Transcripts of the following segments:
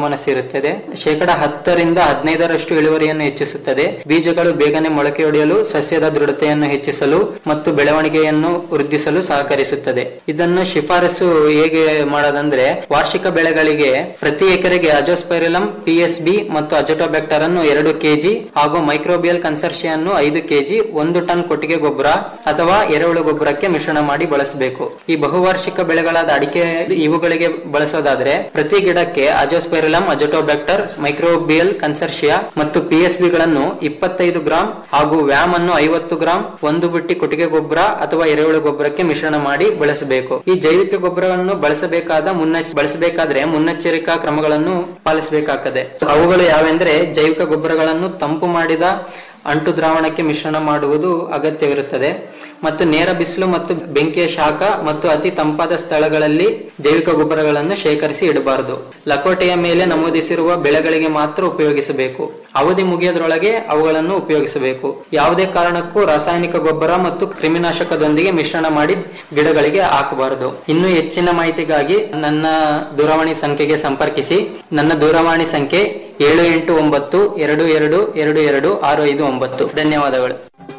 ಗಮನ ಸೇರುತ್ತದೆ ಶೇಕಡ ಹತ್ತರಿಂದ ಹದಿನೈದರಷ್ಟು ಇಳುವರಿಯನ್ನು ಹೆಚ್ಚಿಸುತ್ತದೆ ಬೀಜಗಳು ಬೇಗನೆ ಮೊಳಕೆಯೊಡೆಯಲು ಸಸ್ಯದ ದೃಢತೆಯನ್ನು ಹೆಚ್ಚಿಸಲು ಮತ್ತು ಬೆಳವಣಿಗೆಯನ್ನು ವೃದ್ಧಿಸಲು ಸಹಕರಿಸುತ್ತದೆ ಇದನ್ನು ಶಿಫಾರಸು ಹೇಗೆ ಮಾಡೋದಂದ್ರೆ ವಾರ್ಷಿಕ ಬೆಳೆಗಳಿಗೆ ಪ್ರತಿ ಎಕರೆಗೆ ಅಜೋಸ್ಪೈರಿಲಂ ಪಿಎಸ್ಬಿ ಮತ್ತು ಅಜೋಟೋಬ್ಯಾಕ್ಟರ್ ಅನ್ನು ಎರಡು ಕೆಜಿ ಹಾಗೂ ಮೈಕ್ರೋಬಿಯಲ್ ಕನ್ಸರ್ಷಿಯನ್ನು ಐದು ಕೆಜಿ ಒಂದು ಟನ್ ಕೊಟ್ಟಿಗೆ ಗೊಬ್ಬರ ಅಥವಾ ಎರೆಹುಳು ಗೊಬ್ಬರಕ್ಕೆ ಮಿಶ್ರಣ ಮಾಡಿ ಬಳಸಬೇಕು ಈ ಬಹುವಾರ್ಷಿಕ ಬೆಳೆಗಳಾದ ಅಡಿಕೆ ಇವುಗಳಿಗೆ ಬಳಸೋದಾದ್ರೆ ಪ್ರತಿ ಗಿಡಕ್ಕೆ ಅಜೋಸ್ಪೈರಿಲಂ ಅಜೋಟೋಬ್ಯಾಕ್ಟರ್ ಮೈಕ್ರೋಬಿಯಲ್ ಕನ್ಸರ್ಷಿಯಾ ಮತ್ತು ಪಿಎಸ್ಬಿ ಗಳನ್ನು ಇಪ್ಪತ್ತೈದು ಗ್ರಾಂ ಹಾಗೂ ವ್ಯಾಮ್ ಅನ್ನು ಐವತ್ತು ಗ್ರಾಂ ಒಂದು ಬುಟ್ಟಿ ಕೊಟ್ಟಿಗೆ ಗೊಬ್ಬರ ಅಥವಾ ಎರೆಹುಳು ಗೊಬ್ಬರಕ್ಕೆ ಮಿಶ್ರಣ ಮಾಡಿ ಬಳಸಬೇಕು ಈ ಜೈವಿಕ ಗೊಬ್ಬರವನ್ನು ಬಳಸಬೇಕಾದ ಮುನ್ನೆಚ್ ಬಳಸಬೇಕಾದ್ರೆ ಮುನ್ನೆಚ್ಚರಿಕಾ ಕ್ರಮಗಳನ್ನು ಪಾಲಿಸಬೇಕಾಗ್ತದೆ ಅವುಗಳು ಯಾವೆಂದ್ರೆ ಜೈವಿಕ ಗೊಬ್ಬರಗಳನ್ನು ತಂಪು ಮಾಡಿದ ಅಂಟು ದ್ರಾವಣಕ್ಕೆ ಮಿಶ್ರಣ ಮಾಡುವುದು ಅಗತ್ಯವಿರುತ್ತದೆ ಮತ್ತು ನೇರ ಬಿಸಿಲು ಮತ್ತು ಬೆಂಕಿಯ ಶಾಖ ಮತ್ತು ಅತಿ ತಂಪಾದ ಸ್ಥಳಗಳಲ್ಲಿ ಜೈವಿಕ ಗೊಬ್ಬರಗಳನ್ನು ಶೇಖರಿಸಿ ಇಡಬಾರದು ಲಕೋಟೆಯ ಮೇಲೆ ನಮೂದಿಸಿರುವ ಬೆಳೆಗಳಿಗೆ ಮಾತ್ರ ಉಪಯೋಗಿಸಬೇಕು ಅವಧಿ ಮುಗಿಯೋದ್ರೊಳಗೆ ಅವುಗಳನ್ನು ಉಪಯೋಗಿಸಬೇಕು ಯಾವುದೇ ಕಾರಣಕ್ಕೂ ರಾಸಾಯನಿಕ ಗೊಬ್ಬರ ಮತ್ತು ಕ್ರಿಮಿನಾಶಕದೊಂದಿಗೆ ಮಿಶ್ರಣ ಮಾಡಿ ಗಿಡಗಳಿಗೆ ಹಾಕಬಾರದು ಇನ್ನು ಹೆಚ್ಚಿನ ಮಾಹಿತಿಗಾಗಿ ನನ್ನ ದೂರವಾಣಿ ಸಂಖ್ಯೆಗೆ ಸಂಪರ್ಕಿಸಿ ನನ್ನ ದೂರವಾಣಿ ಸಂಖ್ಯೆ ಏಳು ಎಂಟು ಒಂಬತ್ತು ಎರಡು ಎರಡು ಎರಡು ಎರಡು ಆರು ಐದು ಒಂಬತ್ತು ಧನ್ಯವಾದಗಳು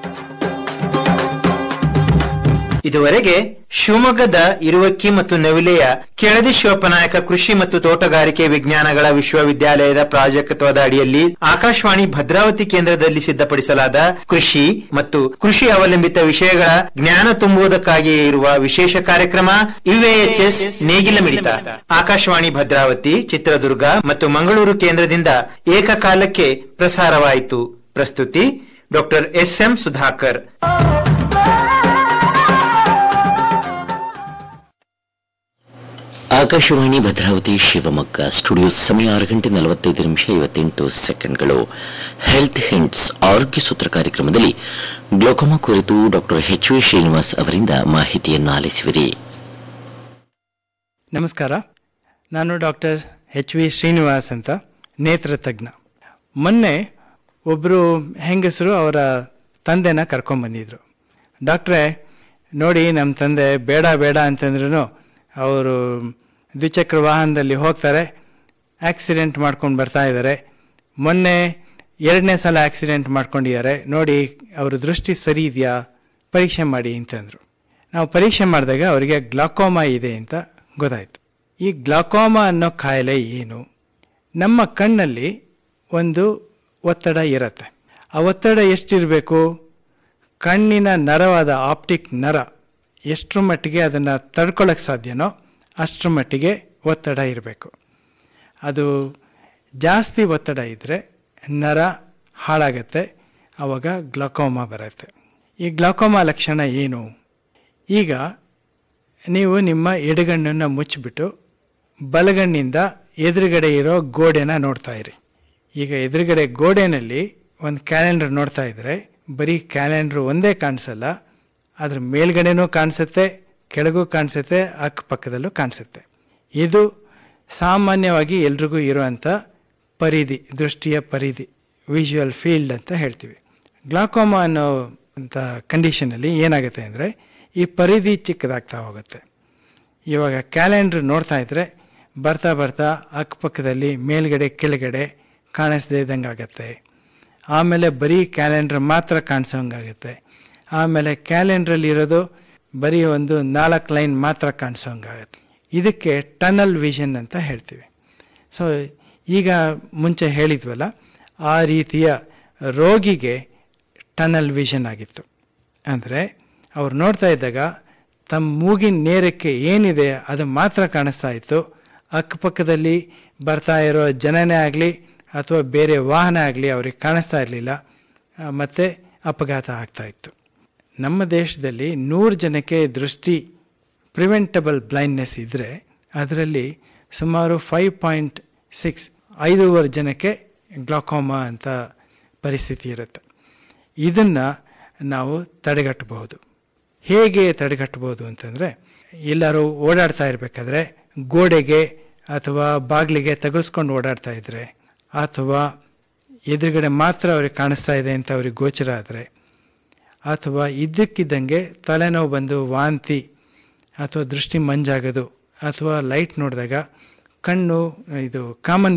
ಇದುವರೆಗೆ ಶಿವಮೊಗ್ಗದ ಇರುವಕ್ಕಿ ಮತ್ತು ನವಿಲೆಯ ಕೆಳದಿ ಶಿವಪ್ಪನಾಯಕ ಕೃಷಿ ಮತ್ತು ತೋಟಗಾರಿಕೆ ವಿಜ್ಞಾನಗಳ ವಿಶ್ವವಿದ್ಯಾಲಯದ ಪ್ರಾಜೆಕ್ಟ್ವದ ಅಡಿಯಲ್ಲಿ ಆಕಾಶವಾಣಿ ಭದ್ರಾವತಿ ಕೇಂದ್ರದಲ್ಲಿ ಸಿದ್ಧಪಡಿಸಲಾದ ಕೃಷಿ ಮತ್ತು ಕೃಷಿ ಅವಲಂಬಿತ ವಿಷಯಗಳ ಜ್ಞಾನ ತುಂಬುವುದಕ್ಕಾಗಿಯೇ ಇರುವ ವಿಶೇಷ ಕಾರ್ಯಕ್ರಮ ಯುಎಎಚ್ಎಸ್ ನೇಗಿಲ ಮಿಡಿತ ಆಕಾಶವಾಣಿ ಭದ್ರಾವತಿ ಚಿತ್ರದುರ್ಗ ಮತ್ತು ಮಂಗಳೂರು ಕೇಂದ್ರದಿಂದ ಏಕಕಾಲಕ್ಕೆ ಪ್ರಸಾರವಾಯಿತು ಪ್ರಸ್ತುತಿ doctor S M Sudhakar Akashvani Bhadravati Shivamogga studio ಸಮಯ ಆರು ಗಂಟೆ ನಲವತ್ತೈದು ನಿಮಿಷ ಐವತ್ತೆಂಟು ಸೆಕೆಂಡ್ಗಳು ಹೆಲ್ತ್ ಹಿಂಟ್ಸ್ ಆರೋಗ್ಯ ಸೂತ್ರ ಕಾರ್ಯಕ್ರಮದಲ್ಲಿ ಗ್ಲೋಕೋಮಾ ಕುರಿತು ಡಾಕ್ಟರ್ ಎಚ್ ವಿ ಶ್ರೀನಿವಾಸ್ ಅವರಿಂದ ಮಾಹಿತಿಯನ್ನು ಆಲಿಸುವಿರಿ ನಮಸ್ಕಾರ ನಾನು ಡಾಕ್ಟರ್ ಎಚ್ ವಿ ಶ್ರೀನಿವಾಸ್ ಅಂತ ನೇತ್ರ ತಜ್ಞ ಮೊನ್ನೆ ಒಬ್ಬರು ಹೆಂಗಸರು ಅವರ ತಂದೆನ ಕರ್ಕೊಂಬಂದಿದ್ರು ಡಾಕ್ಟ್ರೇ ನೋಡಿ ನಮ್ಮ ತಂದೆ ಬೇಡ ಬೇಡ ಅಂತಂದ್ರೂ ಅವರು ದ್ವಿಚಕ್ರ ವಾಹನದಲ್ಲಿ ಹೋಗ್ತಾರೆ ಆಕ್ಸಿಡೆಂಟ್ ಮಾಡ್ಕೊಂಡು ಬರ್ತಾ ಇದ್ದಾರೆ ಮೊನ್ನೆ ಎರಡನೇ ಸಲ ಆಕ್ಸಿಡೆಂಟ್ ಮಾಡ್ಕೊಂಡಿದ್ದಾರೆ ನೋಡಿ ಅವ್ರ ದೃಷ್ಟಿ ಸರಿ ಇದೆಯಾ ಪರೀಕ್ಷೆ ಮಾಡಿ ಅಂತಂದರು ನಾವು ಪರೀಕ್ಷೆ ಮಾಡಿದಾಗ ಅವರಿಗೆ ಗ್ಲಾಕೋಮಾ ಇದೆ ಅಂತ ಗೊತ್ತಾಯಿತು ಈ ಗ್ಲಾಕೋಮಾ ಅನ್ನೋ ಕಾಯಿಲೆ ಏನು ನಮ್ಮ ಕಣ್ಣಲ್ಲಿ ಒಂದು ಒತ್ತಡ ಇರುತ್ತೆ ಆ ಒತ್ತಡ ಎಷ್ಟಿರಬೇಕು ಕಣ್ಣಿನ ನರವಾದ ಆಪ್ಟಿಕ್ ನರ ಎಷ್ಟರ ಮಟ್ಟಿಗೆ ಅದನ್ನು ತಡ್ಕೊಳ್ಳೋಕ್ಕೆ ಸಾಧ್ಯನೋ ಅಷ್ಟರ ಮಟ್ಟಿಗೆ ಒತ್ತಡ ಇರಬೇಕು ಅದು ಜಾಸ್ತಿ ಒತ್ತಡ ಇದ್ದರೆ ನರ ಹಾಳಾಗತ್ತೆ ಆವಾಗ ಗ್ಲಾಕೋಮಾ ಬರುತ್ತೆ ಈ ಗ್ಲಾಕೋಮಾ ಲಕ್ಷಣ ಏನು ಈಗ ನೀವು ನಿಮ್ಮ ಎಡಗಣ್ಣನ್ನು ಮುಚ್ಚಿಬಿಟ್ಟು ಬಲಗಣ್ಣಿಂದ ಎದುರುಗಡೆ ಇರೋ ಗೋಡೆನ ನೋಡ್ತಾ ಇರಿ ಈಗ ಎದುರುಗಡೆ ಗೋಡೆನಲ್ಲಿ ಒಂದು ಕ್ಯಾಲೆಂಡರ್ ನೋಡ್ತಾ ಇದ್ರೆ ಬರೀ ಕ್ಯಾಲೆಂಡ್ರ್ ಒಂದೇ ಕಾಣಿಸಲ್ಲ ಅದ್ರ ಮೇಲ್ಗಡೆನೂ ಕಾಣಿಸುತ್ತೆ ಕೆಳಗೂ ಕಾಣಿಸುತ್ತೆ ಅಕ್ಕಪಕ್ಕದಲ್ಲೂ ಕಾಣಿಸುತ್ತೆ ಇದು ಸಾಮಾನ್ಯವಾಗಿ ಎಲ್ರಿಗೂ ಇರುವಂಥ ಪರಿಧಿ ದೃಷ್ಟಿಯ ಪರಿಧಿ ವಿಜುವಲ್ ಫೀಲ್ಡ್ ಅಂತ ಹೇಳ್ತೀವಿ ಗ್ಲಾಕೋಮಾ ಅನ್ನೋ ಅಂತ ಕಂಡೀಷನಲ್ಲಿ ಏನಾಗುತ್ತೆ ಅಂದರೆ ಈ ಪರಿಧಿ ಚಿಕ್ಕದಾಗ್ತಾ ಹೋಗುತ್ತೆ ಇವಾಗ ಕ್ಯಾಲೆಂಡ್ರ್ ನೋಡ್ತಾ ಇದ್ದರೆ ಬರ್ತಾ ಬರ್ತಾ ಅಕ್ಕಪಕ್ಕದಲ್ಲಿ ಮೇಲ್ಗಡೆ ಕೆಳಗಡೆ ಕಾಣಿಸ್ದೇ ಇದ್ದಂಗೆ ಆಗುತ್ತೆ ಆಮೇಲೆ ಬರೀ ಕ್ಯಾಲೆಂಡ್ರ್ ಮಾತ್ರ ಕಾಣಿಸೋಂಗಾಗುತ್ತೆ ಆಮೇಲೆ ಕ್ಯಾಲೆಂಡ್ರಲ್ಲಿ ಇರೋದು ಬರೀ ಒಂದು ನಾಲ್ಕು ಲೈನ್ ಮಾತ್ರ ಕಾಣಿಸೋಂಗಾಗುತ್ತೆ ಇದಕ್ಕೆ ಟನಲ್ ವಿಷನ್ ಅಂತ ಹೇಳ್ತೀವಿ ಸೊ ಈಗ ಮುಂಚೆ ಹೇಳಿದ್ವಲ್ಲ ಆ ರೀತಿಯ ರೋಗಿಗೆ ಟನಲ್ ವಿಷನ್ ಆಗಿತ್ತು ಅಂದರೆ ಅವ್ರು ನೋಡ್ತಾ ಇದ್ದಾಗ ತಮ್ಮ ಮೂಗಿನ ನೇರಕ್ಕೆ ಏನಿದೆ ಅದು ಮಾತ್ರ ಕಾಣಿಸ್ತಾ ಇತ್ತು ಅಕ್ಕಪಕ್ಕದಲ್ಲಿ ಬರ್ತಾ ಇರೋ ಜನನೇ ಆಗಲಿ ಅಥವಾ ಬೇರೆ ವಾಹನ ಆಗಲಿ ಅವ್ರಿಗೆ ಕಾಣಿಸ್ತಾ ಇರಲಿಲ್ಲ ಮತ್ತು ಅಪಘಾತ ಆಗ್ತಾ ಇತ್ತು ನಮ್ಮ ದೇಶದಲ್ಲಿ ನೂರು ಜನಕ್ಕೆ ದೃಷ್ಟಿ ಪ್ರಿವೆಂಟಬಲ್ ಬ್ಲೈಂಡ್ನೆಸ್ ಇದ್ದರೆ ಅದರಲ್ಲಿ ಸುಮಾರು ಫೈವ್ ಪಾಯಿಂಟ್ ಸಿಕ್ಸ್ ಐದೂವರೆ ಜನಕ್ಕೆ ಗ್ಲಾಕೋಮಾ ಅಂತ ಪರಿಸ್ಥಿತಿ ಇರುತ್ತೆ ಇದನ್ನು ನಾವು ತಡೆಗಟ್ಟಬಹುದು ಹೇಗೆ ತಡೆಗಟ್ಟಬಹುದು ಅಂತಂದರೆ ಎಲ್ಲರೂ ಓಡಾಡ್ತಾ ಇರಬೇಕಾದ್ರೆ ಗೋಡೆಗೆ ಅಥವಾ ಬಾಗಿಲಿಗೆ ತಗಲ್ಸ್ಕೊಂಡು ಓಡಾಡ್ತಾ ಇದ್ದರೆ ಅಥವಾ ಎದುರುಗಡೆ ಮಾತ್ರ ಅವ್ರಿಗೆ ಕಾಣಿಸ್ತಾ ಇದೆ ಅಂತ ಅವ್ರಿಗೆ ಗೋಚರ ಆದರೆ ಅಥವಾ ಇದ್ದಕ್ಕಿದ್ದಂಗೆ ತಲೆನೋವು ಬಂದು ವಾಂತಿ ಅಥವಾ ದೃಷ್ಟಿ ಮಂಜಾಗೋದು ಅಥವಾ ಲೈಟ್ ನೋಡಿದಾಗ ಕಣ್ಣು ಇದು ಕಾಮನ್